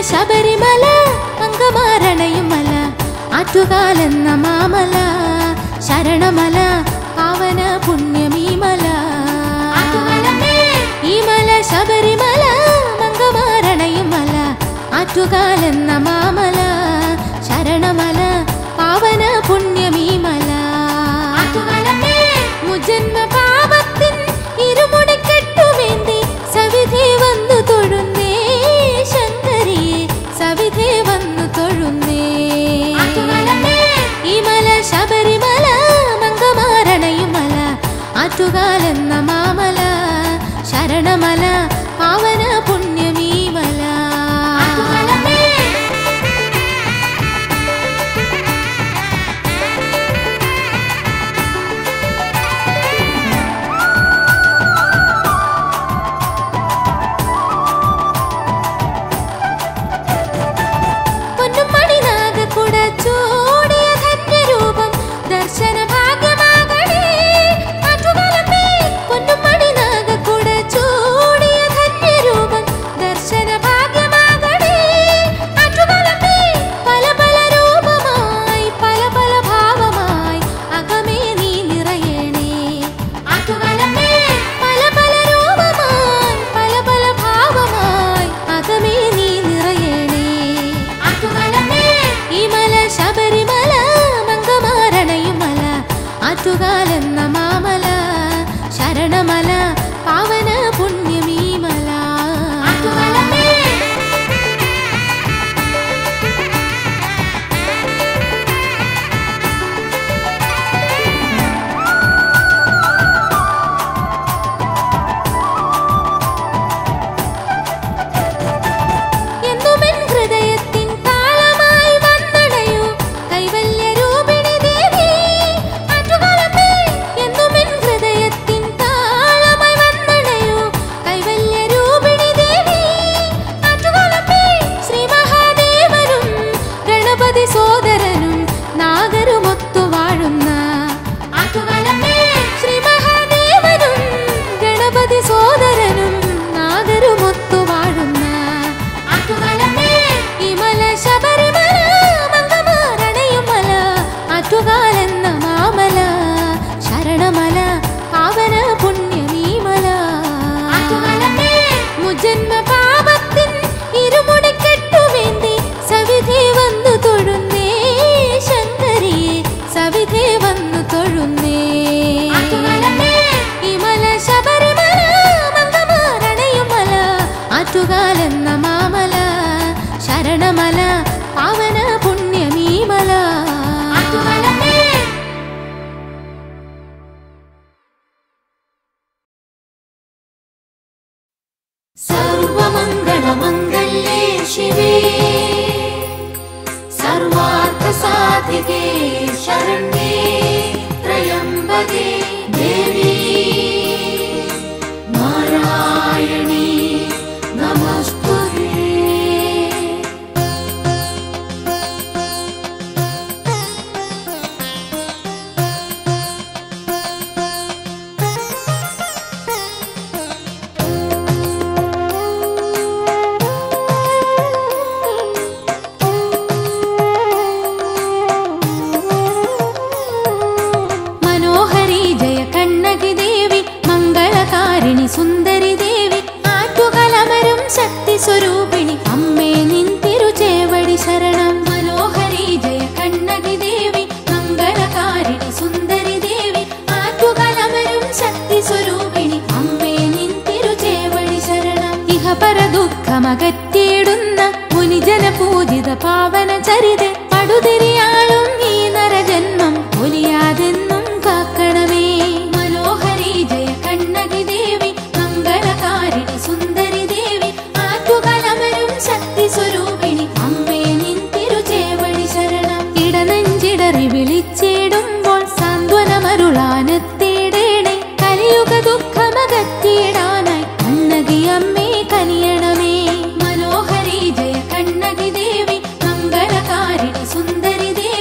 ശബരിമല അങ്കമാരണയും മല ആറ്റുകാലെന്ന മാമല ശരണമല പാവന പുണ്യമീ മല ഈ മല ശബരിമല മംഗമാരണയും മല ആറ്റുകാലെന്ന മാമല ശരണമല പാവന പുണ്യമീ മല മുജന്മ പാപത്തിൻ ഇരുമുടിക്കെട്ടുമേന്തി സവിധേ വന്നു തൊഴുന്നേ ശങ്കരിയെ സവിധേ വന്നു തൊഴുന്നേ ഈ മല ശബരിമല മംഗമാരണയും മല ആറ്റുകാലെന്ന മാമല ശരണമല പാവന പുണ്യമീ മല പൊന്നും മണിനാഗക്കുട ചൂടിയ ധന്യരൂപം ദർശന ഭാഗ്യമാകണേ ആറ്റുകാലമേ പൊന്നും മണിനാഗക്കുട ചൂടിയ ധന്യരൂപം ദർശന ഭാഗ്യമാകണേ ആറ്റുകാലമേ പല പല രൂപമായി പല പല ഭാവമായി അകമേ നീ നിറയണേ ആറ്റുകാലമേ പല പല രൂപമായി പല പല ഭാവമായി അകമേ നീ നിറയണേ ആറ്റുകാലമേ ഈ മല ശബരിമല മംഗമാരണയും മല ആറ്റുകാലെന്ന മാമല ശരണമല പാവന പുണ്യമീ മല ആറ്റുകാലമേ എന്നുമെൻ ഹൃദയത്തിൻ താളമായി വന്നണയൂ കൈവല്യരൂപിണി ദേവി ആറ്റുകാലമേ എന്നുമെൻ ഹൃദയത്തിൻ താളമായി വന്നണയൂ കൈവല്യരൂപിണി ദേവി ആറ്റുകാലമേ ശ്രീ മഹാദേവനും ഗണപതി സോദരനും നാഗരുമൊത്തു വാഴുന്ന ആറ്റുകാലമേ ശ്രീ മഹാദേവനും ഗണപതി സോദരനും നാഗരുമൊത്തു വാഴുന്ന ആറ്റുകാലമേ ഈ മല ശബരിമല മംഗമാരണയും മല ആറ്റുകാലെന്ന മാമല ശരണമല പാവന പുണ്യമീ മല മുജന്മ പാപത്തിൻ ഇരുമുടിക്കെട്ടുമേന്തി സവിധേ വന്നു തൊഴുന്നേ ശങ്കരിയെ സവിധേ വന്നു തൊഴുന്നേ ഈ മല ശബരിമല മംഗമാരണയും മല ആറ്റുകാലെന്ന മാമല ശരണമല പാവന പുണ്യമീ മല സർവമംഗളമംഗല്യേ ശിവേ സർവാർത്ഥസാധികേ ശരണ്യേ ത്രയംബകേ ദേവി നാരായണീ നമസ്തുതേ മനോഹരി ജയ കണ്ണകി ദേവി മംഗളകാരിണി സുന്ദരി ദേവി ആറ്റുകലമരും ശക്തി സ്വരൂപിണി അമ്മേ നിൻ തിരുചേവടി ശരണം മനോഹരി ജയ കണ്ണകി ദേവി മംഗളകാരിണി സുന്ദരി ദേവി ആറ്റുകലമരും ശക്തി സ്വരൂപിണി അമ്മേ നിൻ തിരുചേവടി ശരണം ഇഹ പര ദുഃഖമകറ്റിയിടുന്ന മുനിജന പൂജിത പാവന ചരിത പടുതിരിയാളും ഈ നരജന്മം ഒലിയാതെന്നും കാക്കണമേ മനോഹരി ജയ കണ്ണകി ദേവി മംഗളകാരിണി സുന്ദരി ദേവി ആറ്റുകലമരും ശക്തി സ്വരൂപിണി അമ്മേ നിൻ തിരുചേവടി ശരണം ഇടനെഞ്ചിടറി വിളിച്ചിടുമ്പോൾ സാന്ത്വനമരുളാനെത്തിയിടേണേ കലിയുഗ ദുഃഖമകറ്റിയിടാനായി കണ്ണകി അമ്മേ കനിയണമേ മനോഹരി ജയ കണ്ണകി ദേവി മംഗളകാരിണി സുന്ദരി ദേവി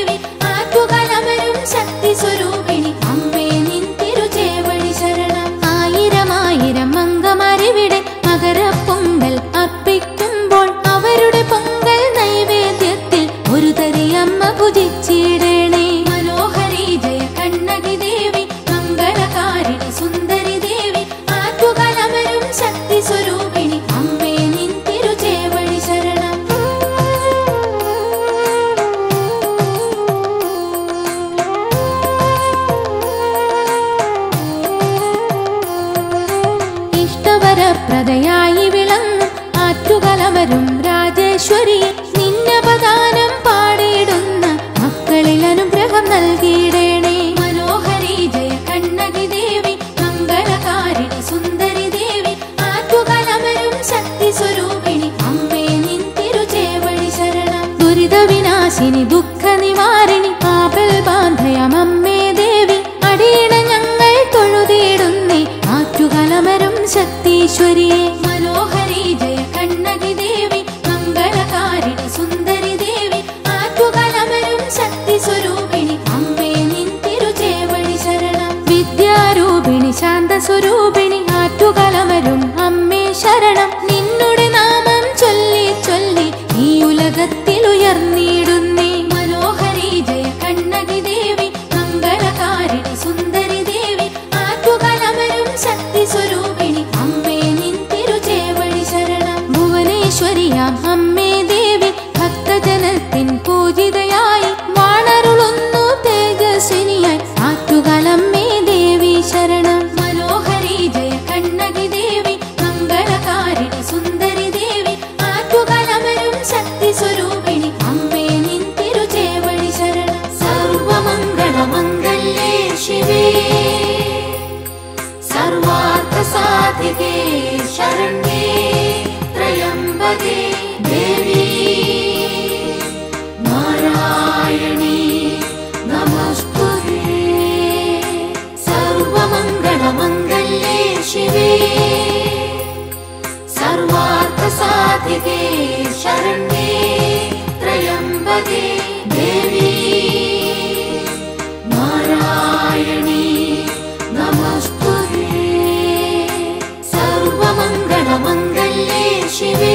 ഫലപ്രദയായി വിളങ്ങും ആറ്റുകലവരും രാജേശ്വരിയെ നിന്നപദാനം പാടിയിടുന്ന മക്കളിൽ അനുഗ്രഹം നൽകിയിടേണേ മനോഹരി ജയ കണ്ണകി ദേവി മംഗളകാരിണി സുന്ദരി ദേവി ആറ്റുകലമരും ശക്തി സ്വരൂപിണി അമ്മേ നിൻ തിരുചേവടി ശരണം ദുരിത വിനാശിനി ദുഃഖ നിവാരിണി ആപൽ ബാന്ധയമമ്മേ ദേവി അടിയണ ഞങ്ങൾ തൊഴുതിയിടുന്നേ ആറ്റുകലമരും ശക്തീശ്വരിയെ മനോഹരി ജയ കണ്ണകി ദേവി മംഗളകാരിണി സുന്ദരി ദേവി ആറ്റുകലമരും ശക്തി സ്വരൂപിണി അമ്മേ നിൻ തിരുചേവടി ശരണം വിദ്യാരൂപിണി ശാന്തസ്വരൂപിണി ആറ്റുകലമരും അമ്മേ ശരണം നിന്നുടെ നാമം ചൊല്ലി ചൊല്ലി ഈ ഉലകത്തിൽ ഉയർന്നിടുന്നേ മനോഹരി ജയ കണ്ണകി ദേവി മംഗളകാരിണി സുന്ദരി ദേവി ആറ്റുകലമരും ശക്തി സ്വരൂപിണി അമ്മേ നിൻ തിരുചേവടി ശരണം ഭുവനേശ്വരിയാം അമ്മേ ദേവി ഭക്തജനത്തിൻ പൂജിതയായി വാണരുളുന്നു തേജസ്വിനിയായി ആറ്റുകലമ്മേ ദേവി ശരണം മനോഹരി ജയ കണ്ണകി ദേവി മംഗളകാരിണി സുന്ദരി ദേവി ആറ്റുകലമരും ശക്തി സ്വരൂപിണി അമ്മേ നിൻ തിരുചേവടി ശരണം സർവമംഗളമംഗല്യേ ശിവേ സർവാർത്ഥസാധികേ ശരണ്യേ ത്രയംബകേ ദേവി നാരായണീ നമസ്തുതേ സർവമംഗളമംഗല്യേ ശിവേ സർവാർത്ഥസാധികേ ശരണ്യേ ത്രയംബകേ ദേവി നാരായണീ നമസ്തുതേ സർവമംഗളമംഗല്യേ ശിവേ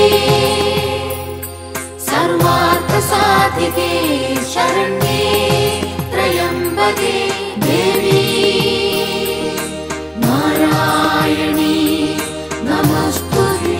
സർവാർത്ഥസാധികേ ശരണ്യേ ത്രയംബകേ ദേവി നാരായണീ നമസ്തുതേ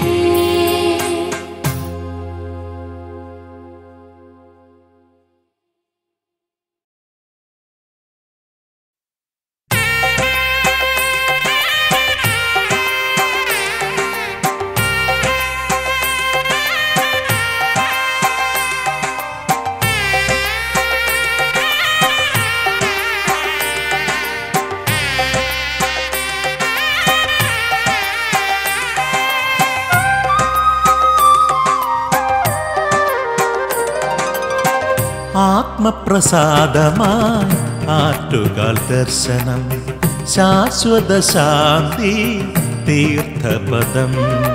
ആത്മപ്രസാദമായി ആറ്റുകാൽ ദർശനം ശാശ്വത ശാന്തി തീർത്ഥപദം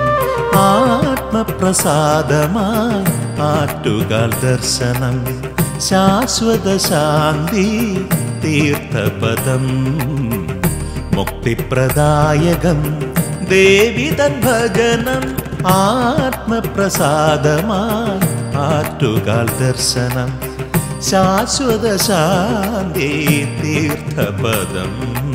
ആത്മപ്രസാദമായി ആറ്റുകാൽ ദർശനം ശാശ്വത ശാന്തി തീർത്ഥപദം മുക്തിപ്രദായകം ദേവി തൻ ഭജനം ആത്മപ്രസാദമായി ആറ്റുകാൽ ദർശനം ശാശ്വത ശാന്തി തീർത്ഥപദം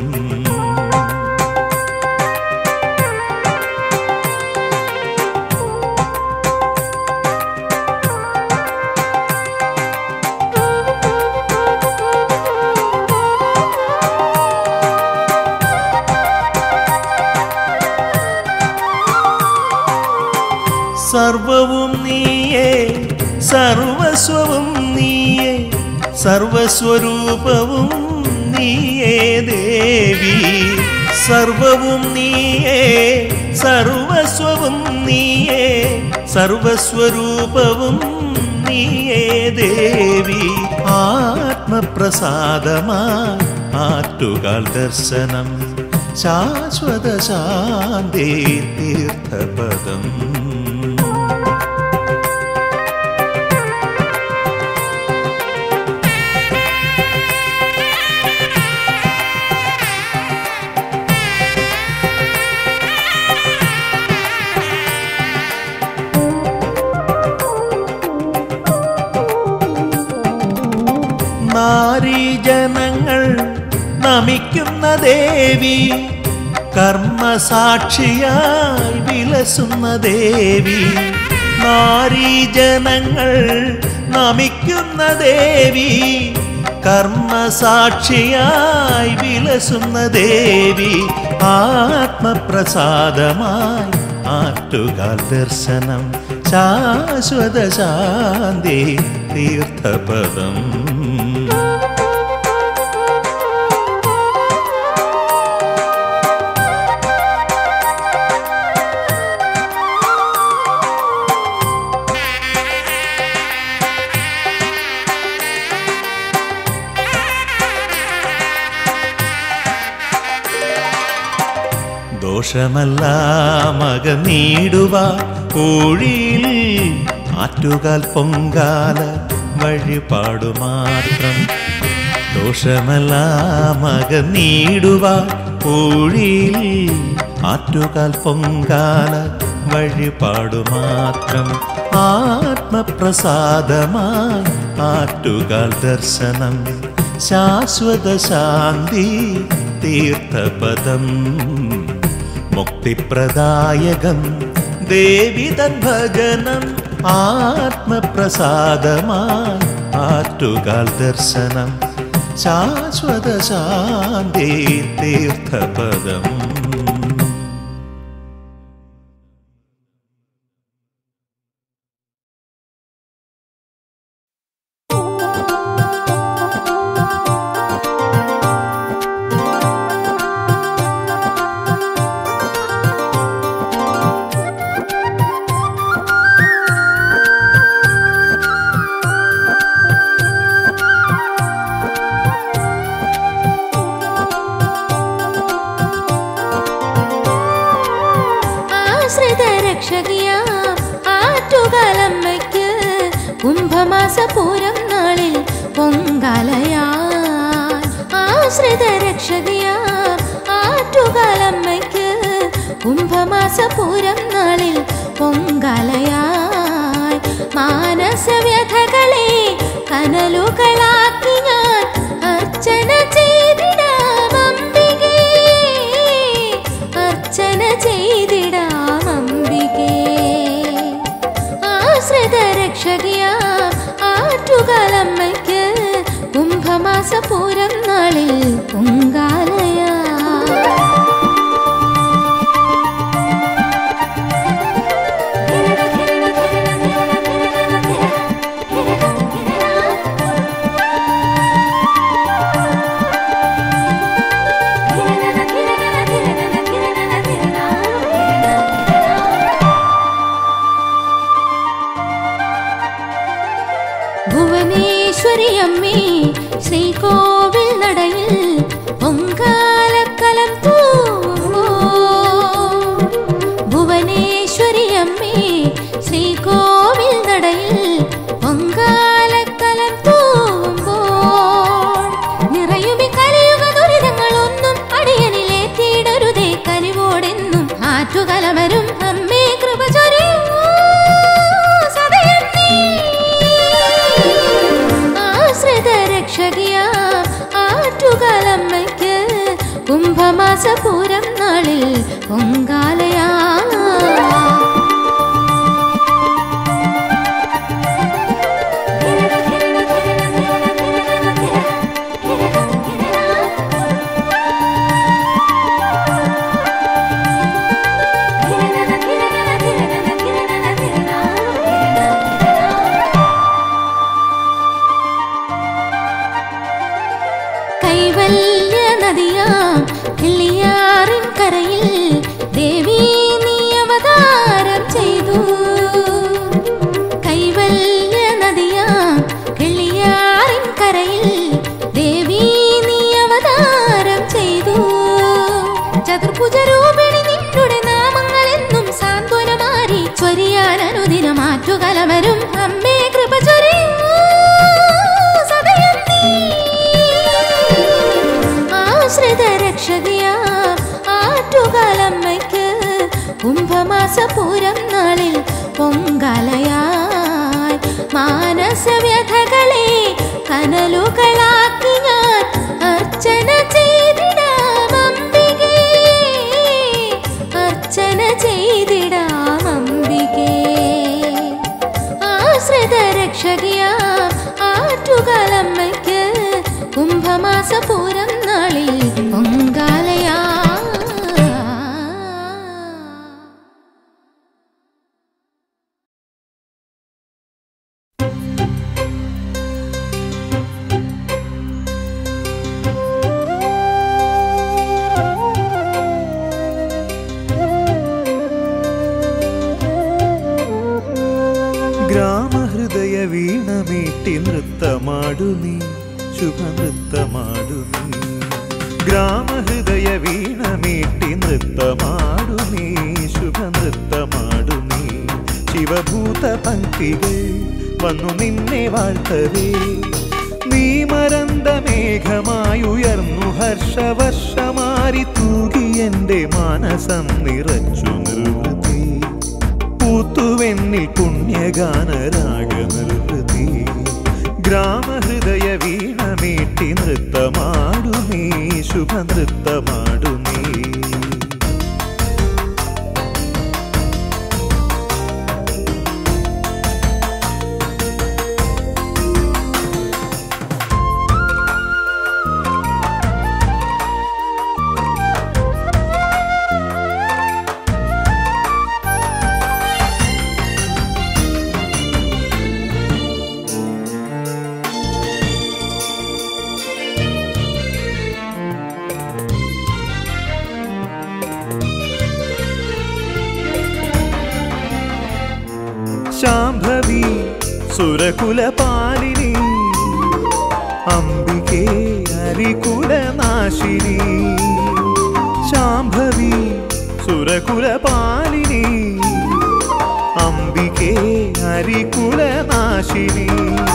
സർവവും നീയേ സർവസ്വവും നീയേ സർവസ്വരൂപവും നീയേ ദേവി സർവവും നീയേ സർവസ്വവും നീയേ സർവസ്വരൂപവും നീയേ ദേവി ആത്മപ്രസാദമായി ആറ്റുകാൽ ദർശനം ശാശ്വത ശാന്തി തീർത്ഥപദം നാരീജനങ്ങൾ നമിക്കുന്ന ദേവി കർമ്മസാക്ഷിയായി വിലസുന്ന ദേവി നാരീജനങ്ങൾ നമിക്കുന്ന ദേവി കർമ്മസാക്ഷിയായി വിലസുന്ന ദേവി ആത്മപ്രസാദമായി ആറ്റുകാൽ ദർശനം ശാശ്വത ശാന്തി തീർത്ഥപദം ദോഷമല്ല മക നീടുവ കോഴിയിൽ ആറ്റുകാൽ പൊങ്കാല വഴിപാടു മാത്രം ദോഷമല്ല മക നീടുവ കോഴിയിൽ ആറ്റുകാൽ പൊങ്കാല വഴിപാടു മാത്രം ആത്മപ്രസാദമായി ആറ്റുകാൽ ദർശനം ശാശ്വത ശാന്തി തീർത്ഥപദം മുക്തിപ്രദായകം ദേവിതൻ ഭജനം ആത്മപ്രസാദമായി ആറ്റുകാൽ ദർശനം ശാശ്വത ശാന്തി തീർത്ഥപദം ആശ്രിത രക്ഷകിയാം ആറ്റുകാലമ്മയ്ക്ക് കുംഭമാസപൂരം നാളിൽ പൊങ്കാലയാൽ ആശ്രിത രക്ഷകിയാം ആറ്റുകാലമ്മയ്ക്ക് കുംഭമാസപൂരം നാളിൽ പൊങ്കാലയാൽ മാനസവ്യഥകളെ കനലുകളാക്കി ഞാൻ അർച്ചന ചെയ്തിടാം അംബികേ അർച്ചന ചെയ്തിടാം അംബികേ ആശ്രിത രക്ഷകിയാം ആറ്റുകാലമ്മയ്ക്ക് കുംഭമാസപൂരം നാളിൽ പൊങ്കാലയാ ഭുവനേശ്വരി അമ്മേ ശ്രീകോവിൽ നടയിൽ പൊങ്കാലക്കലം തൂങ്ങോ ഭുവനേശ്വരി അമ്മേ ശ്രീകോവിൽ നടയിൽ പൊങ്കാലക്കലം തൂങ്ങുമ്പോൾ നിറയുമി കലിയുക ദുരിതങ്ങളൊന്നും അടിയനിലേറ്റിടരുതേ കലിവോടെന്നും ആറ്റുകലമരും അമ്മേ കൃപ ചൊരിയൂ സദയം നീ. ആശ്രിത രക്ഷകിയാ ആറ്റുകാലമ്മയ്ക്ക് കുംഭമാസപൂരം നാളിൽ പൊങ്കാലയാ കൈവല്യ നദിയാം കിള്ളിയാറിൻ കരയിൽ ദേവി നീ അവതാരം ചെയ്തു കൈവല്യ നദിയാം കിള്ളിയാറിൻ കരയിൽ ദേവി നീ അവതാരം ചെയ്തു ചതുർഭുജ രൂപിണി നിന്നുടെ നാമങ്ങൾ എന്നും സാന്ത്വനമാരി ചൊരിയാൻ അനുദിന മാറ്റുകലവരും അമ്മേ കൃപ ചൊരിയൂ സദയം നീ. ആശ്രിത രക്ഷകിയാ ആറ്റുകാലമ്മയ്ക്ക് കുംഭമാസപൂരം നാളിൽ പൊങ്കാലയായി മാനസവ്യഥകളെ കനലുകളാക്കി ഞാൻ അർച്ചന ചെയ്തിടാം അംബികേ അർച്ചന ചെയ്തിടാം അംബികേ ആശ്രിത നൃത്തമാടു നീ ശുഭനൃത്തമാടു നീ ഗ്രാമഹൃദയ വീണമീട്ടി നൃത്തമാടു നീ ശുഭനൃത്തമാടു നീ ശിവഭൂത പങ്ക്തികൾ വന്നു നിന്നെ വാഴ്ത്തവേ നീ മരന്ത മേഘമായുയർന്നു ഹർഷവർഷമാരി തൂകി എൻ്റെ മാനസം നിറച്ചു നിർവൃതി പൂത്തുവെന്നിൽ പുണ്യഗാനരാഗ നിർവൃതി ഗ്രാമഹൃദയ വീണമീട്ടി നൃത്തമാടു നീ ശുഭനൃത്തമാടു നീ ശാംഭവി സുരകുലപാലിനി അംബികേ ഹരികുലനാശിനി ശാംഭവി സുരകുലപാലിനി അംബികേ ഹരികുലനാശിനി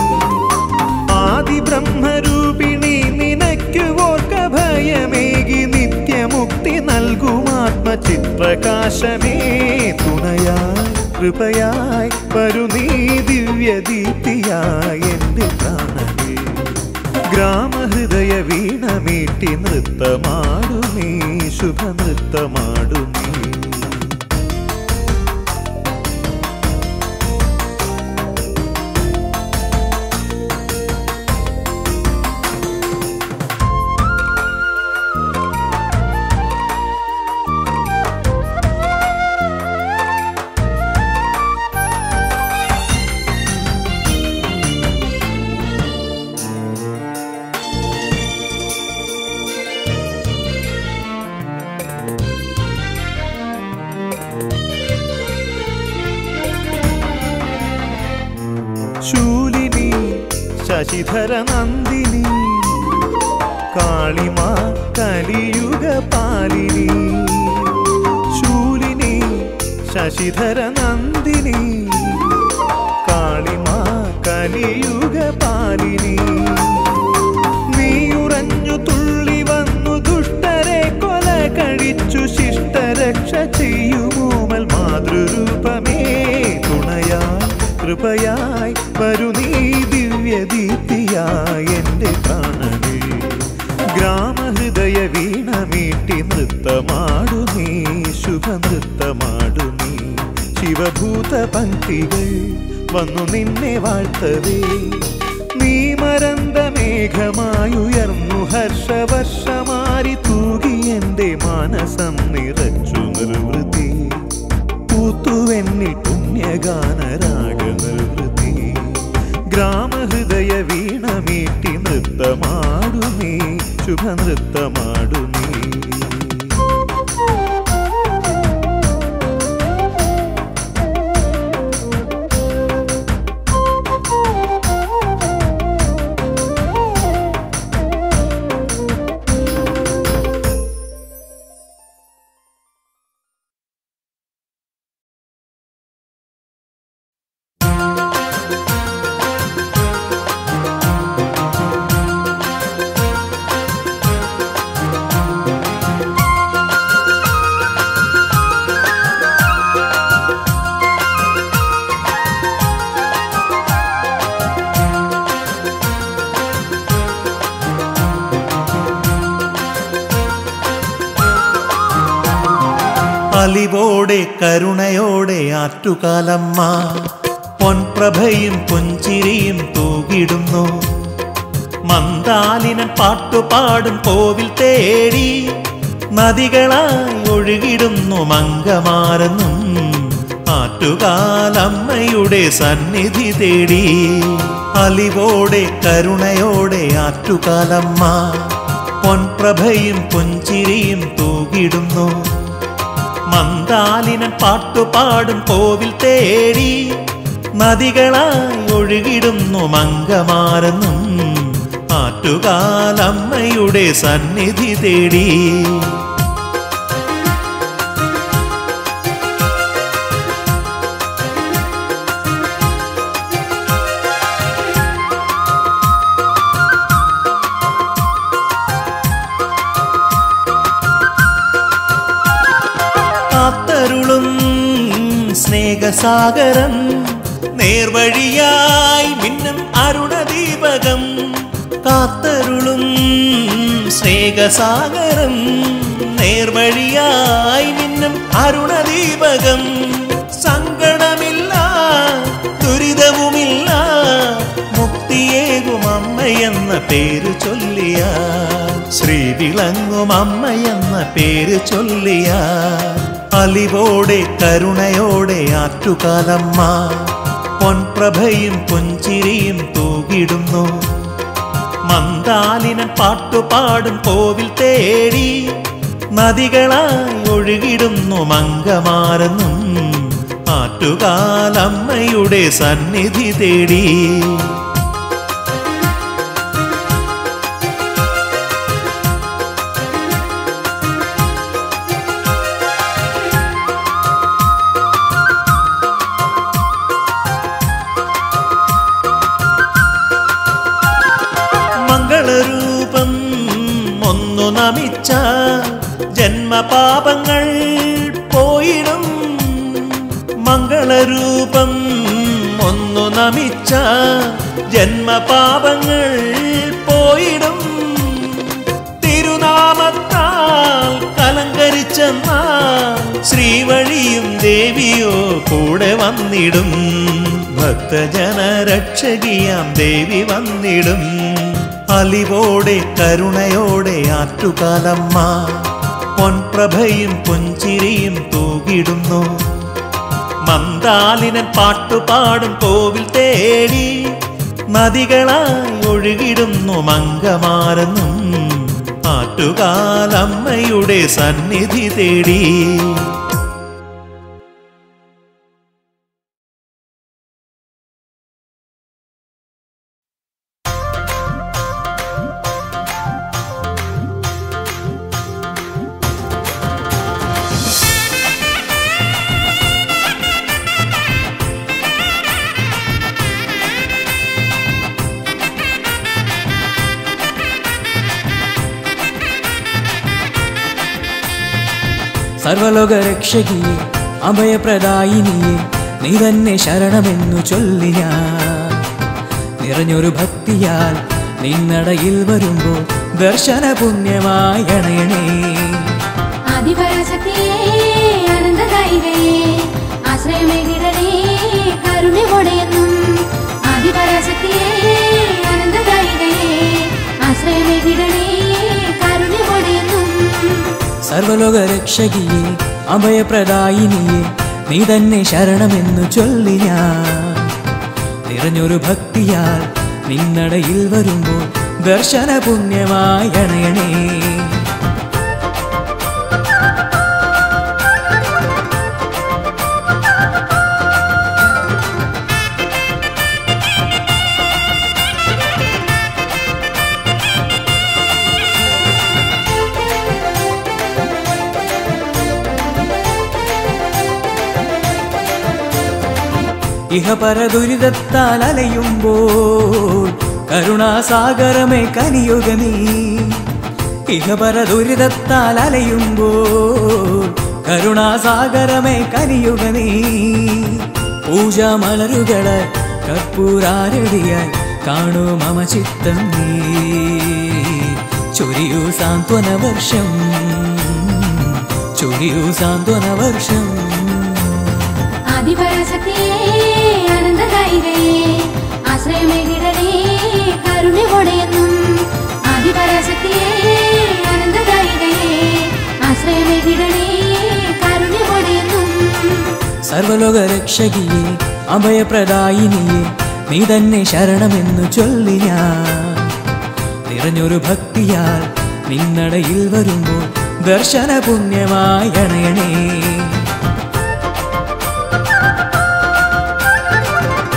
ആദിബ്രഹ്മരൂപിണി നിനക്കു ഓർക്ക ഭയമേകി നിത്യമുക്തി നൽകും ആത്മചിത്രകാശമേ തുണയായി കൃപയായി വരു നീ ദിവ്യദീപ്തിയായി എൻ്റെ പ്രാണനേ ഗ്രാമഹൃദയ വീണമീട്ടി നൃത്തമാടു നീ ശുഭനൃത്തമാടു നീ ശൂലിനി ശശിധര നന്ദിനി കാളിമ കലിയുഗ പാലിനി ശൂലിനി ശശിധര നന്ദിനി കാളിമ കലിയുഗ പാലിനി നീയുറഞ്ഞു തുള്ളി വന്നു ദുഷ്ടരെ കൊല കഴിച്ചു ശിഷ്ടരക്ഷ ചെയ്യുമോമൽ മാതൃരൂപമേ തുണയായി കൃപയായി വരു നീ ദിവ്യദീപ്തിയായി എൻ്റെ പ്രാണനേ ഗ്രാമഹൃദയ വീണമീട്ടി നൃത്തമാടു നീ ശുഭനൃത്തമാടു നീ ശിവഭൂത പങ്ക്തികൾ വന്നു നിന്നെ വാഴ്ത്തവേ നീ മരന്ത മേഘമായുയർന്നു ഹർഷവർഷമാരി തൂകി എൻ്റെ മാനസം നിറച്ചു നിർവൃതി പൂത്തുവെന്നിൽ പുണ്യഗാനരാഗ നിർവൃതി ഗ്രാമഹൃദയ വീണമീട്ടി നൃത്തമാടു നീ ശുഭനൃത്തമാടു നീ അലിവോടെ കരുണയോടെ ആറ്റുകാലമ്മ പൊൻപ്രഭയും പുഞ്ചിരിയും തൂകിടുന്നു മന്ദാലിനൻ പാട്ടുപാടും കോവിൽ തേടി നദികളായി ഒഴുകിടുന്നു മങ്കമാരെന്നും ആറ്റുകാലമ്മയുടെ സന്നിധി തേടി അലിവോടെ കരുണയോടെ ആറ്റുകാലമ്മ പൊൻപ്രഭയും പുഞ്ചിരിയും തൂകിടുന്നു മന്ദാലിനൻ പാട്ടുപാടും കോവിൽ തേടി നദികളായി ഒഴുകിടുന്നു മങ്കമാരെന്നും ആറ്റുകാലമ്മയുടെ സന്നിധി തേടി കാത്തരുളും സ്നേഹസാഗരം നേർവഴിയായി മിന്നും അരുണദീപകം കാത്തരുളും സ്നേഹസാഗരം നേർവഴിയായി മിന്നും അരുണദീപകം സങ്കടമില്ല ദുരിതവുമില്ല മുക്തിയേകും അമ്മയെന്ന പേര് ചൊല്ലിയ ശ്രീ വിളങ്ങും അമ്മയെന്ന പേര് ചൊല്ലിയ അലിവോടെ കരുണയോടെ ആറ്റുകാലമ്മ പൊൻപ്രഭയും പുഞ്ചിരിയും തൂകിടുന്നു മന്ദാലിനൻ പാട്ടുപാടും കോവിൽ തേടി നദികളായി ഒഴുകിടുന്നു മങ്കമാരെന്നും ആറ്റുകാലമ്മയുടെ സന്നിധി തേടി മംഗളരൂപം ഒന്നു നമിച്ച ജന്മപാപങ്ങൾ പോയിടും മംഗളരൂപം ഒന്നു നമിച്ച ജന്മപാപങ്ങൾ പോയിടും തിരുനാമത്താൽ കലങ്കരിച്ചെന്ന ശ്രീവഴിയും ദേവിയോ കൂടെ വന്നിടും ഭക്തജന രക്ഷകിയാം ദേവി വന്നിടും അലിവോടെ കരുണയോടെ ആറ്റുകാലമ്മ പൊൻപ്രഭയും പുഞ്ചിരിയും തൂകിടുന്നു മന്ദാലിനൻ പാട്ടുപാടും കോവിൽ തേടി നദികളായി ഒഴുകിടുന്നു മങ്കമാരെന്നും ആറ്റുകാലമ്മയുടെ സന്നിധി തേടി സർവലോക രക്ഷകിയെ അഭയപ്രദായിനിയെ നീ തന്നെ ശരണമെന്നു ചൊല്ലി ഞാൻ നിറഞ്ഞൊരു ഭക്തിയാൽ നിന്നടയിൽ വരുമ്പോൾ ദർശന പുണ്യമായി അണയണേ ആദിപരാശക്തിയേ അനന്തദായികയേ ആശ്രയമേകിടണേ കരുണയോടെയെന്നും ആദിപരാശക്തിയേ അനന്തദായികയേ ആശ്രയമേകിടണേ കരുണയോടെയെന്നും സർവലോക രക്ഷകിയെ അഭയപ്രദായിനിയെ നീ തന്നെ ശരണമെന്നു ചൊല്ലി ഞാൻ നിറഞ്ഞൊരു ഭക്തിയാൽ നിന്നടയിൽ വരുമ്പോൾ ദർശന പുണ്യമായി അണയണേ ഇഹപര ദുരിതത്താൽ അലയുമ്പോൾ കരുണാസാഗരമേ കനിയുക നീ ഇഹപര ദുരിതത്താൽ അലയുമ്പോൾ കരുണാസാഗരമേ കനിയുക നീ പൂജാമലരുകള് കർപ്പൂരാരതിയായി കാണൂ മമ ചിത്തം നീ ചൊരിയൂ സാന്ത്വന വർഷം ചൊരിയൂ സാന്ത്വന വർഷം ആദിപരാശക്തിയേ അനന്തദായികയേ ആശ്രയമേകിടണേ കരുണയോടെയെന്നും ആദിപരാശക്തിയേ അനന്തദായികയേ ആശ്രയമേകിടണേ കരുണയോടെയെന്നും സർവലോക രക്ഷകിയെ അഭയപ്രദായിനിയെ നീ തന്നെ ശരണമെന്നു ചൊല്ലി ഞാൻ നിറഞ്ഞൊരു ഭക്തിയാൽ നിന്നടയിൽ വരുമ്പോൾ ദർശന പുണ്യമായി അണയണേ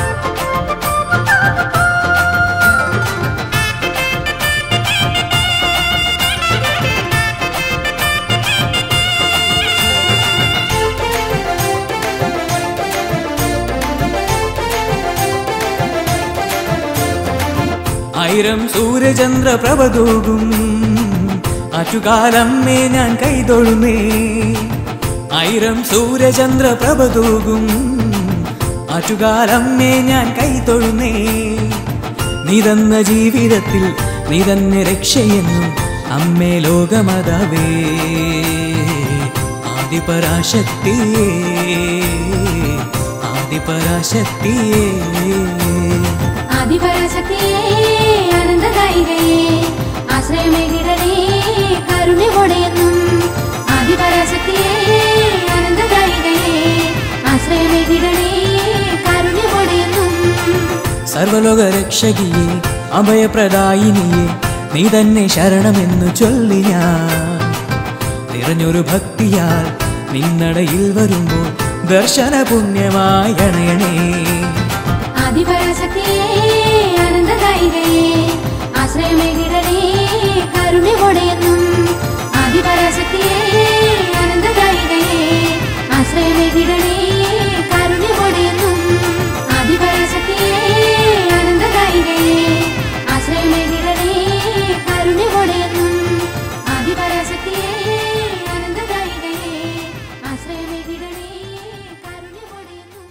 ആയിരം സൂര്യചന്ദ്ര പ്രഭതൂകും ആറ്റുകാലമ്മേ ഞാൻ കൈതൊഴുന്നേ ആയിരം സൂര്യചന്ദ്ര പ്രഭതൂകും ആറ്റുകാലമ്മേ ഞാൻ കൈതൊഴുന്നേ നീ തന്ന ജീവിതത്തിൽ നീ തന്നെ രക്ഷയെന്നും അമ്മേ ലോകമതവേ ആദിപരാശക്തിയേ ആദിപരാശക്തിയേ ആദിപരാശക്തിയേ അനന്തദായികയേ ആശ്രയമേകിടണേ കരുണയോടെയെന്നും ആദിപരാശക്തിയേ അനന്തദായികയേ ആശ്രയമേകിടണേ കരുണയോടെയെന്നും സർവലോക രക്ഷകിയെ അഭയപ്രദായിനിയെ നീ തന്നെ ശരണമെന്നു ചൊല്ലി ഞാൻ നിറഞ്ഞൊരു ഭക്തിയാൽ നിന്നടയിൽ വരുമ്പോൾ ദർശന പുണ്യമായി അണയണേ ആദിപരാശക്തിയേ അനന്തദായികയേ ആശ്രയമേകിടണേ കരുണയോടെയെന്നും ആദിപരാശക്തിയേ അനന്തദായികയേ ആശ്രയമേകിടണേ കരുണയോടെയെന്നും ആദിപരാശക്തിയേ അനന്തദായികയേ ആശ്രയമേകിടണേ കരുണയോടെയെന്നും ആദിപരാശക്തിയേ അനന്തദായികയേ ആശ്രയമേകിടണേ കരുണയോടെയെന്നും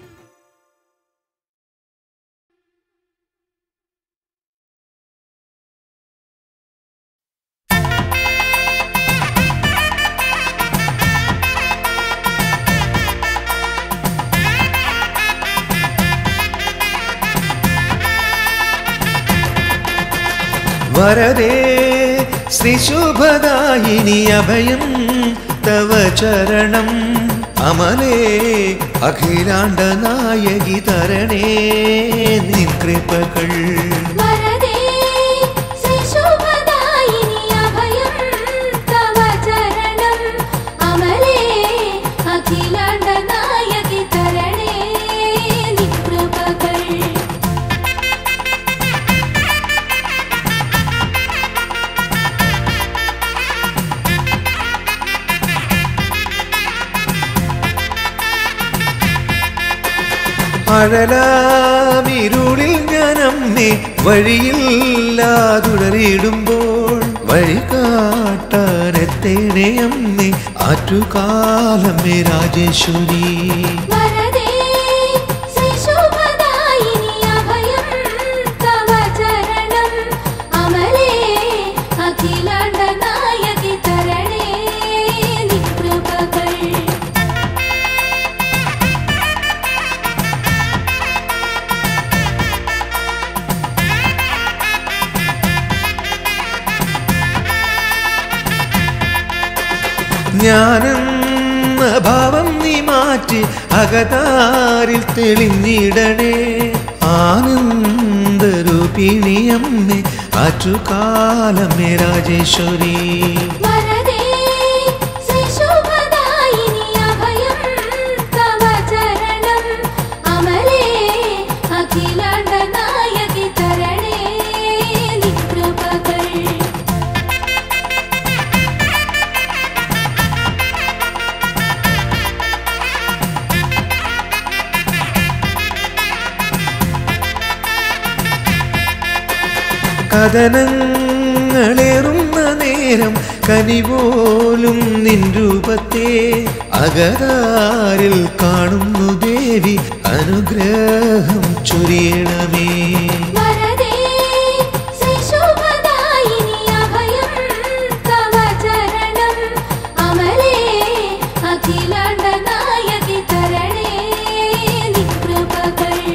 വരദേ ശ്രീശുഭദായിനി അഭയം തവ ചരണം അമലേ അഖിലാണ്ട നായകി തരണേ നിൻ കൃപകൾ വരദേ ശ്രീശോഭദായിനി അഭയം തവ ചരണം അമലേ അഖിലാണ്ട നായകി തരണേ നികൃപകൾ അഴലാമിരുളിൽ ഞാൻ അമ്മേ വഴിയില്ലാതുടറിയിടുമ്പോൾ വഴി കാട്ടാനെത്തേണേ അമ്മേ ആറ്റുകാലമ്മേ രാജേശ്വരി വരദേ ശ്രീശോഭദായിനി അഭയം തവ ചരണം അമലേ അഖിലാണ്ട നായകി തരണേ നികൃപകൾ ഞാനെന്ന ഭാവം നീ മാറ്റി അകതാരിൽ തെളിഞ്ഞിടണേ ആനന്ദരൂപിണിയമ്മേ ആറ്റുകാലമ്മേ രാജേശ്വരി വരദേ ശ്രീശോഭദായിനി അഭയം തവ ചരണം അമലേ അഖിലാണ്ട നായകി തരണേ നികൃപകൾ കഥനങ്ങളേറുന്ന നേരം കനിപോലും നിൻ രൂപത്തെ അകതാരിൽ കാണുന്നു ദേവി അനുഗ്രഹം ചൊരിയണമേ വരദേ ശ്രീശോഭദായിനി അഭയം തവ ചരണം അമലേ അഖിലാണ്ട നായകി തരണേ നികൃപകൾ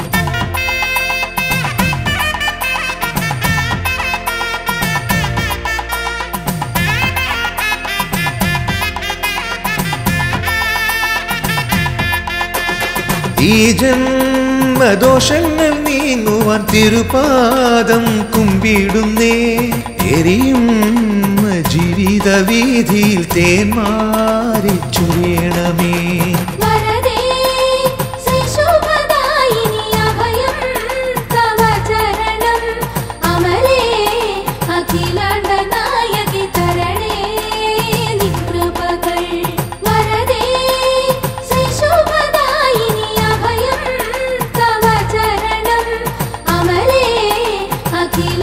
ഈ ജന്മദോഷങ്ങൾ നീങ്ങുവാൻ തിരുപാദം കുമ്പിടുന്നേ എരിയും ജീവിത വീതിയിൽ തേന്മാരി ചൊരിയണമേ വരദേ ശ്രീശോഭദായിനി അഭയം തവ ചരണം അമലേ അഖിലാണ്ട നായകി തരണേ നികൃപകൾ വരദേ ശ്രീശോഭദായിനി അഭയം തവ ചരണം അമലേ അഖിലാണ്ട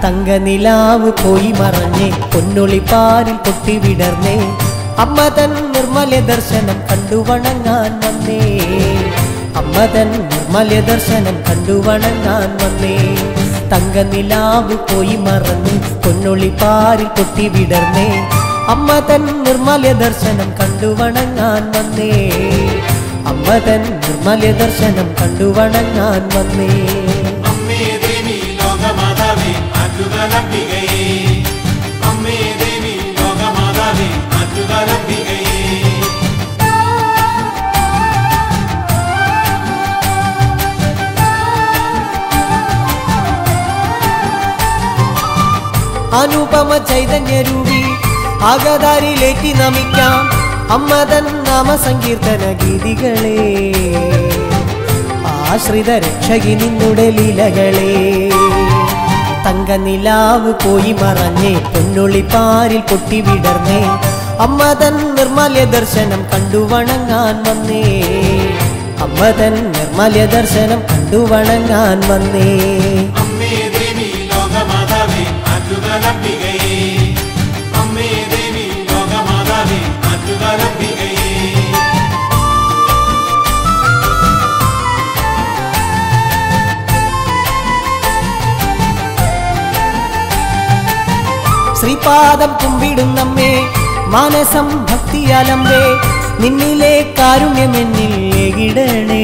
തങ്കനിലാവ് പോയി മറഞ്ഞേ പൊന്നൊളിപ്പാരിൽ പൊട്ടി വിടർന്നേ അമ്മ തൻ നിർമ്മല ദർശനം കണ്ടു വണങ്ങാൻ വന്നേ അമ്മ തൻ നിർമ്മല ദർശനം കണ്ടു വണങ്ങാൻ വന്നേ തങ്കനിലാവ് പോയി മറന്ന് പൊന്നൊളിപ്പാരിൽ പൊട്ടി വിടർന്നേ അമ്മ തൻ നിർമ്മല ദർശനം കണ്ടു വണങ്ങാൻ വന്നേ അമ്മ തൻ നിർമ്മല ദർശനം കണ്ടു വണങ്ങാൻ വന്നേ അമ്മേ ദേവി ലോകമാതാവേ ആറ്റുകാലംബികയേ അമ്മേ ദേവി ലോകമാതാവേ ആറ്റുകാലംബികയേ അനുപമ ചൈതന്യരൂപി ആഗതാരിലേറ്റി നമിക്കാം അമ്മതൻ നാമ സങ്കീർത്തന ഗീതികളെ ആശ്രിത രക്ഷകി നിന്നുടെ ലീലകളെ തങ്കനിലാവ് പോയി മറഞ്ഞേ പൊന്നൊളിപ്പാരിൽ പൊട്ടി വിടർന്നേ അമ്മതൻ നിർമ്മല ദർശനം കണ്ടു വണങ്ങാൻ വന്നേ അമ്മതൻ നിർമ്മല ദർശനം കണ്ടു വണങ്ങാൻ വന്നേ അമ്മേ ദേവി ലോകമാതാവേ ആറ്റുകാലംബികയേ അമ്മേ ദേവി ലോകമാതാവേ ആറ്റുകാലംബികയേ ശ്രീപാദം കുമ്പിടുന്നമ്മേ മാനസം ഭക്തിയാലമ്പേ നിന്നിലെ കാരുണ്യമെന്നിൽ എകിടണേ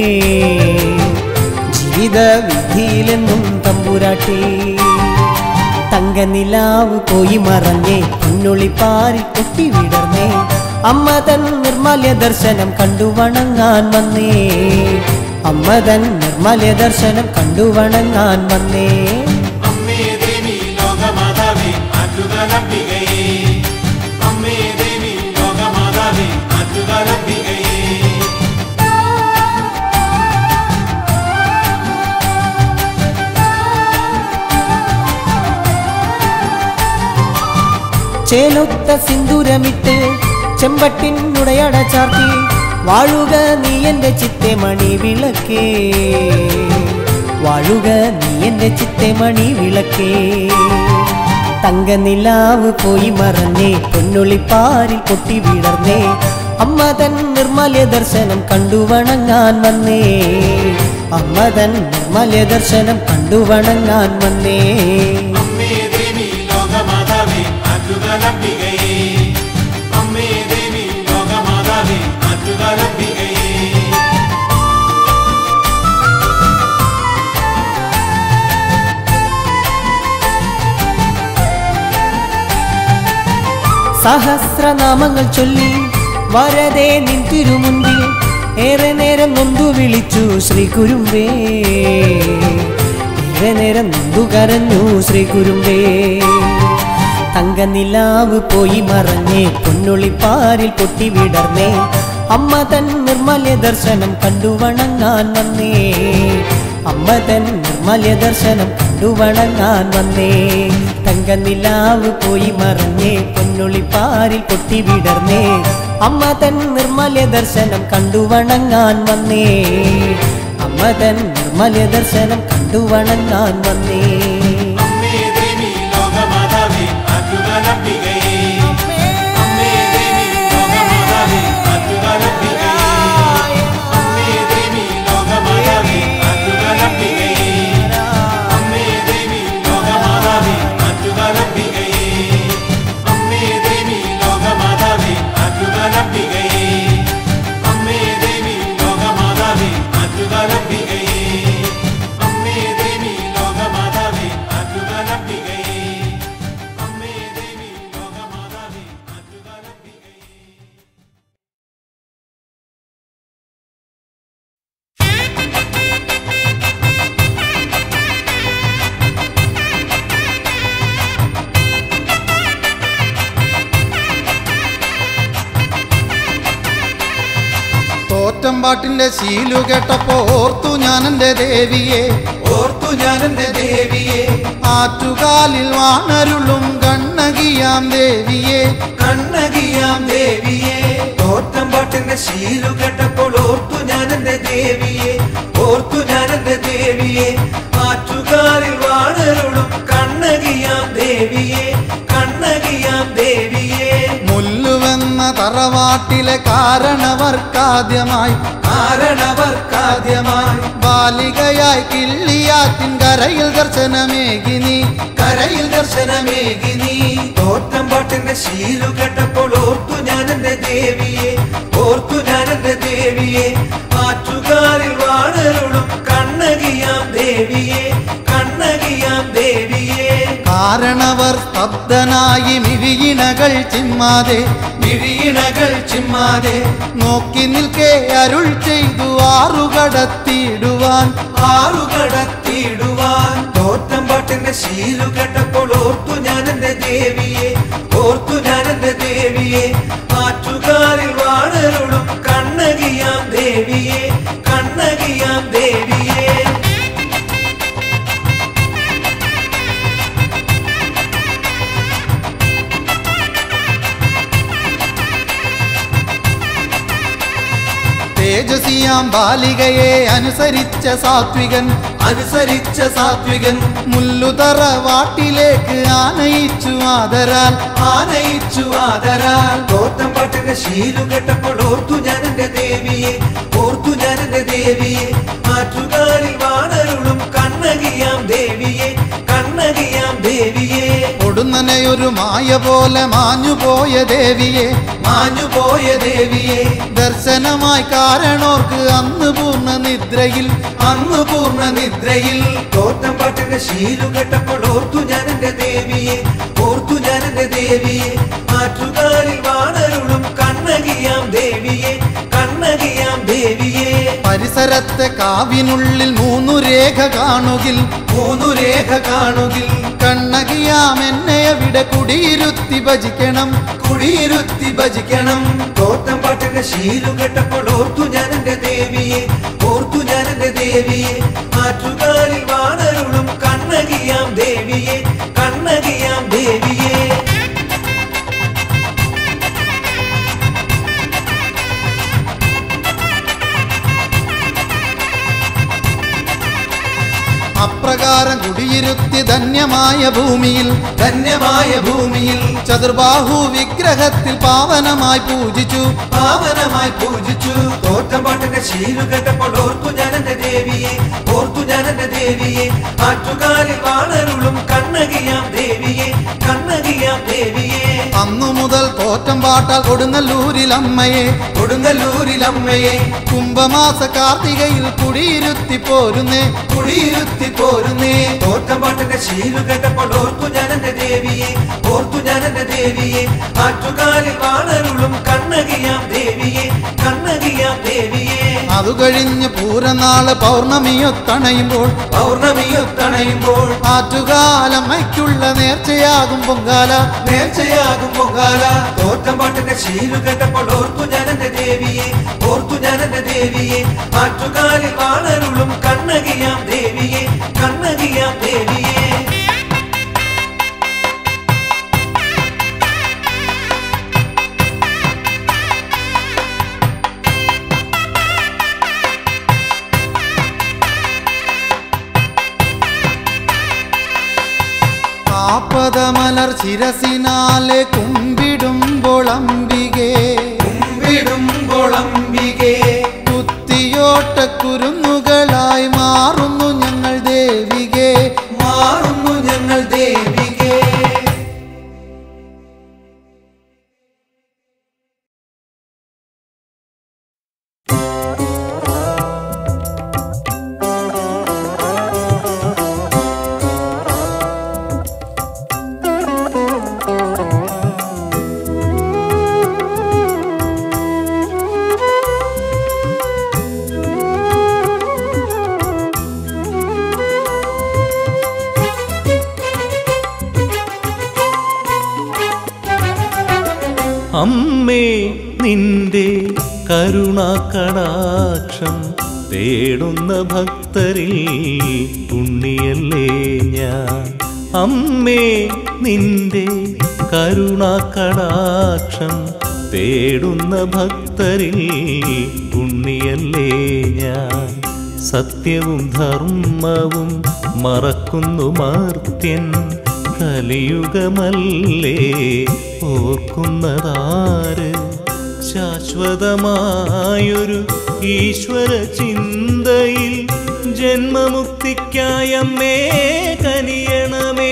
ജീവിത വിധിയിലെന്നും തമ്പുരാട്ടി തങ്കനിലാവ് പോയി മറഞ്ഞേ പൊന്നൊളിപ്പാരി കൊട്ടി വിടർന്നേ അമ്മ തൻ നിർമ്മല ദർശനം കണ്ടു വണങ്ങാൻ വന്നേ അമ്മ തൻ നിർമ്മല ദർശനം കണ്ടു വണങ്ങാൻ വന്നേ അമ്മേ ദേവി ലോകമാതാവേ ആറ്റുകാലംബികയേ അമ്മേ ദേവി ലോകമാതാവേ ആറ്റുകാലംബികയേ ചേലൊത്ത സിന്ദൂരമിട്ട് ചെമ്പട്ടിനുടയട ചാർത്തി വാഴുക നീ എൻ്റെ ചിത്തെ മണി വിളക്കേ വാഴുക നീ എൻ്റെ ചിത്തെ മണി വിളക്കേ തങ്കനിലാവ് പോയി മറഞ്ഞേ പൊന്നൊളിപ്പാരിൽ പൊട്ടി വിടർന്നേ അമ്മ തൻ നിർമ്മല ദർശനം കണ്ടു വണങ്ങാൻ വന്നേ അമ്മ തൻ നിർമ്മല ദർശനം കണ്ടു വണങ്ങാൻ വന്നേ അമ്മേ ദേവി ലോകമാതാവേ ആറ്റുകാലംബികയേ അമ്മേ ദേവി ലോകമാതാവേ ആറ്റുകാലംബികയേ സഹസ്രനാമങ്ങൾ ചൊല്ലി വരതേ നിൻ തിരുമുൻപിൽ ഏറെ നേരം നൊന്തു വിളിച്ചു ശ്രീ കുരുമ്പേ ഏറെ നേരം നൊന്തു കരഞ്ഞു ശ്രീ കുരുമ്പേ തങ്കനിലാവ് പോയി മറഞ്ഞേ പൊന്നൊളിപ്പാരിൽ പൊട്ടി വിടർന്നേ അമ്മ തൻ നിർമ്മല ദർശനം കണ്ടു വണങ്ങാൻ വന്നേ അമ്മ തൻ നിർമ്മല ദർശനം കണ്ടു വണങ്ങാൻ വന്നേ തങ്കനിലാവ് പോയി മറഞ്ഞേ പൊന്നൊളിപ്പാരിൽ പൊട്ടി വിടർന്നേ അമ്മ തൻ നിർമ്മല ദർശനം കണ്ടു വണങ്ങാൻ വന്നേ അമ്മ തൻ നിർമ്മല ദർശനം കണ്ടു വണങ്ങാൻ വന്നേ അമ്മേ ദേവി ലോകമാതാവേ ആറ്റുകാലംബികയേ അമ്മേ ദേവി ലോകമാതാവേ ആറ്റുകാലംബികയേ അമ്മേ ദേവി ലോകമാതാവേ ആറ്റുകാലംബികയേ അമ്മേ ദേവി ലോകമാതാവേ ആറ്റുകാലംബികയേ അമ്മേ ദേവി ലോകമാതാവേ ആറ്റുകാലംബികയേ അമ്മേ ദേവി ലോകമാതാവേ ആറ്റുകാലംബികയേ അമ്മേ ദേവി ലോകമാതാവേ ആറ്റുകാലംബികയേ അമ്മേ ദേവി ലോകമാതാവേ ആറ്റുകാലംബികയേ തോറ്റമ്പാട്ടിന്റെ ശീലു കേട്ടപ്പോ ഓർത്തു ഞാൻ എന്റെ ദേവിയെ ഓർത്തു ഞാൻ എന്റെ ദേവിയെ ആറ്റുകാലിൽ വാണരുളും കണ്ണകിയാം ദേവിയെ കണ്ണകിയാം ദേവിയെ തോറ്റമ്പാട്ടിന്റെ ശീലു കേട്ടപ്പോൾ ഓർത്തു ഞാൻ എന്റെ ദേവിയെ ഓർത്തു ഞാൻ എന്റെ ദേവിയെ ആറ്റുകാലിൽ വാണരുളും കണ്ണകിയാം തറവാട്ടിലെ കാരണവർക്കാദ്യമായി കാരണവർക്കാദ്യമായി ബാലികയായി കിള്ളിയാറ്റിൻ കരയിൽ ദർശനമേകി നീ കരയിൽ ദർശനമേകി നീ തോറ്റം പാട്ടിന്റെ ശീലു കേട്ടപ്പോൾ ഓർത്തു ഞാൻ എന്റെ ദേവിയെ ഓർത്തു ഞാൻ എന്റെ ദേവിയെ ആറ്റുകാരിൽ വാണരുളും കണ്ണകിയാം ദേവിയെ കണ്ണകിയാം ദേവിയെ കാരണവർ സ്തബ്ധനായി മിഴിയിണകൾ ചിമ്മാതെ മിഴിയിണകൾ ചിമ്മാതെ നോക്കി നിൽക്കെ അരുൾ ചെയ്തു ആറുകടത്തിയിടുവാൻ ആറുകടത്തിയിടുവാൻ തോറ്റം പാട്ടിന്റെ ശീലു കേട്ടപ്പോൾ ഓർത്തു ഞാൻ എന്റെ ദേവിയെ ഓർത്തു ഞാൻ എന്റെ ദേവിയെ ആറ്റുകാരിൽ വാണരുളും കണ്ണകിയാം ദേവിയെ കണ്ണകിയാം ദേവിയെ തേജസിയാം ബാലികയെ അനുസരിച്ച സാത്വികൻ അനുസരിച്ച സാത്വികൻ മുല്ലുതറ വാട്ടിലേക്ക് ആനയിച്ചു ആദരാൽ ആനയിച്ചു ആദരാൽ തോറ്റം പാട്ടിന്റെ ശീലു കേട്ടപ്പോൾ ഓർത്തു ഞാൻ എന്റെ ദേവിയെ ഓർത്തു ഞാൻ എന്റെ ദേവിയെ ആറ്റുകാരിൽ വാണരുളും കണ്ണകിയാം ദേവിയെ കണ്ണകിയാം ദേവിയെ ഒടുന്നനെയൊരു മായ പോലെ മാഞ്ഞുപോയ ദേവിയെ മാഞ്ഞുപോയ ദേവിയെ ദർശനമായി കാരണോർക്ക് അന്ന് പൂർണ്ണ നിദ്രയിൽ അന്ന് പൂർണ്ണ നിദ്രയിൽ തോറ്റം പാട്ടിന്റെ ശീലു കേട്ടപ്പോൾ ഓർത്തു ഞാൻ എന്റെ ദേവിയെ ഓർത്തു ഞാൻ എന്റെ ദേവിയെ ആറ്റുകാരിൽ വാണരുളും കണ്ണകിയാം ദേവിയെ കണ്ണകിയാം ദേവിയെ പരിസരത്തെ കാവിനുള്ളിൽ മൂന്നു രേഖ കാണുകിൽ മൂന്നു രേഖ കാണുകിൽ കണ്ണകിയാം എന്നെ അവിടെ കുടിയിരുത്തി ഭജിക്കണം കുടിയിരുത്തി ഭജിക്കണം തോറ്റം പാട്ടിന്റെ ശീലു കേട്ടപ്പോൾ ഓർത്തു ഞാൻ എന്റെ ദേവിയെ ഓർത്തു ഞാൻ എന്റെ ദേവിയെ ആറ്റുകാരിൽ വാണരുളും കണ്ണകിയാം ദേവിയെ കണ്ണകിയാം ദേവിയെ അപ്രകാരം കുടിയിരുത്തി ധന്യമായ ഭൂമിയിൽ ധന്യമായ ഭൂമിയിൽ ചതുർബാഹു വിഗ്രഹത്തിൽ പാവനമായി പൂജിച്ചു പാവനമായി പൂജിച്ചു തോറ്റം പാട്ടിന്റെ ശീലു കേട്ടപ്പോൾ ഓർത്തു ഞാൻ എന്റെ ദേവിയെ ഓർത്തു ഞാൻ എന്റെ ദേവിയെ ആറ്റുകാരിൽ വാണരുളും കണ്ണകിയാം ദേവിയെ കണ്ണകിയാം ദേവിയെ അന്നു മുതൽ തോറ്റം പാട്ടാൽ കൊടുങ്ങല്ലൂരിൽ അമ്മയെ കൊടുങ്ങല്ലൂരിൽ അമ്മയെ കുംഭമാസ കാർത്തികയിൽ കുടിയിരുത്തി പോരുന്നേ കുടിയിരുത്തി പോരുന്നേ തോറ്റം പാട്ടിന്റെ ശീലു കേട്ടപ്പോൾ ഓർത്തു ഞാൻ എന്റെ ദേവിയെ ഓർത്തു ഞാൻ എന്റെ ദേവിയെ ആറ്റുകാരിൽ വാണരുളും കണ്ണകിയാം ദേവിയെ കണ്ണകിയാം ദേവിയെ അതു കഴിഞ്ഞ് പൂരനാള് പൗർണമിയൊത്തണയുമ്പോൾ പൗർണമിയൊത്തണയുമ്പോൾ ആറ്റുകാലമ്മയ്ക്കുള്ള നേർച്ചയാകും പൊങ്കാല നേർച്ചയാകും പൊങ്കാല തോറ്റം പാട്ടിന്റെ ശീലു കേട്ടപ്പോൾ ഓർത്തു ഞാൻ എന്റെ ദേവിയെ ഓർത്തു ഞാൻ എന്റെ ദേവിയെ ആറ്റുകാലിൽ വാണരുളും കണ്ണകിയാം ദേവിയെ കണ്ണകിയാം ദേവിയെ കാപ്പതമലർ ശിരസിനാലെ കുമ്പിടുമ്പോൾ അംബികേ കുമ്പിടുമ്പോൾ അംബികേ കുത്തിയോട്ട കുരുന്നുകളായി മാറുന്നു ഞങ്ങൾ ദേവികേ മാറുന്നു ഞങ്ങൾ ദേവികേ അമ്മേ നിന്റെ കരുണാകടാക്ഷം തേടുന്ന ഭക്തരിൽ പുണ്യല്ലേ ഞാൻ അമ്മേ നിന്റെ കരുണാകടാക്ഷം തേടുന്ന ഭക്തരിൽ പുണ്യല്ലേ ഞാൻ സത്യവും ധർമ്മവും മറക്കുന്നു മർത്യൻ കലിയുഗമല്ലേ ഓർക്കുന്നതാര് ശാശ്വതമായൊരു ഈശ്വര ചിന്തയിൽ ജന്മമുക്തിക്കായമ്മേ കനിയണമേ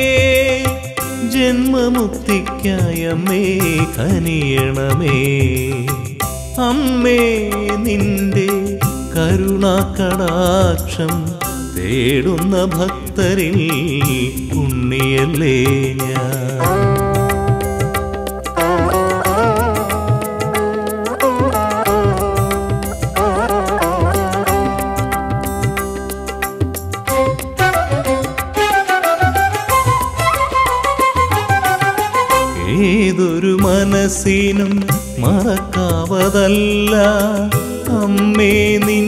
ജന്മമുക്തിക്കായമ്മേ കനിയണമേ അമ്മേ നിന്റെ കരുണാകടാക്ഷം തേടുന്ന ഭക്തരിൽ ഉണ്ണിയല്ലേ ഞാൻ ഏതൊരു മനസ്സിനും മറക്കാവതല്ല അമ്മേ നിൻ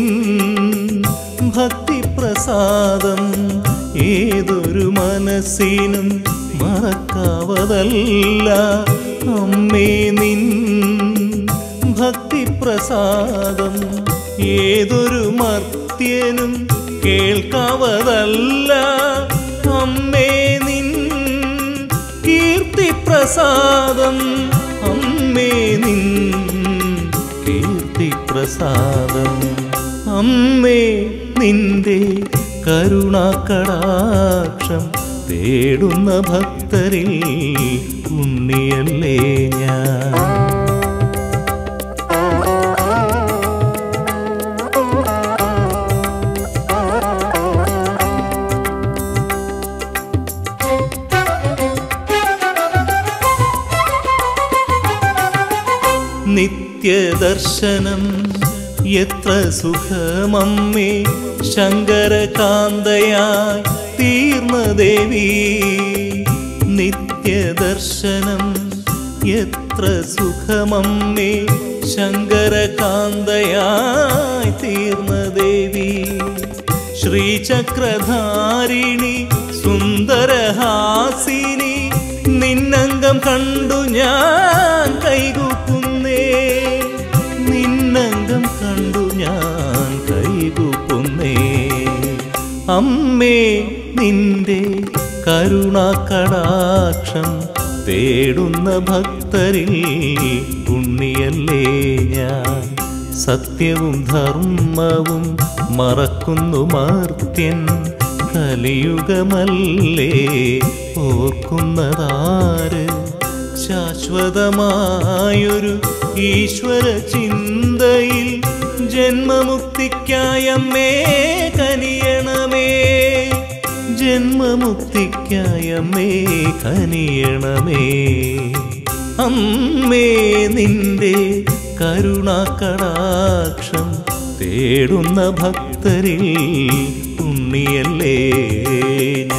ഭക്തിപ്രസാദം ഏതൊരു മനസ്സിനും മറക്കാവതല്ല അമ്മേ നിൻ ഭക്തിപ്രസാദം ഏതൊരു മർത്യനും കേൾക്കാവതല്ല അമ്മേ നിൻ കീർത്തിപ്രസാദം അമ്മേ നിൻ കീർത്തിപ്രസാദം അമ്മേ നിന്റെ കരുണാകടാക്ഷം തേടുന്ന ഭക്തരിൽ ഉണ്ണിയല്ലേ ഞാൻ നിത്യദർശനം എത്ര സുഖമമ്മേ ശങ്കരകാന്തയായി തീർന്ന ദേവി നിത്യദർശനം എത്ര സുഖമമ്മേ ശങ്കരകാന്തയായി തീർന്ന ദേവി ശ്രീചക്രധാരിണി സുന്ദരഹാസിനി നിന്നംഗം കണ്ടു ഞാൻ കൈകൂക്കുന്നേ നിന്നംഗം കണ്ടു ഞാൻ കൈകൂക്കുന്നേ അമ്മേ നിന്റെ കരുണാകടാക്ഷം തേടുന്ന ഭക്തരിൽ ഉണ്ണിയല്ലേ ഞാൻ സത്യവും ധർമ്മവും മറക്കുന്നു മർത്യൻ കലിയുഗമല്ലേ ഓർക്കുന്നതാര് ശാശ്വതമായൊരു ഈശ്വര ചിന്തയിൽ ജന്മമുക്തിക്കായമ്മേ കനിയണമേ ജന്മമുക്തിക്കായമ്മേ കനിയണമേ അമ്മേ നിന്റെ കരുണാകടാക്ഷം തേടുന്ന ഭക്തരിൽ ഉണ്ണിയല്ലേ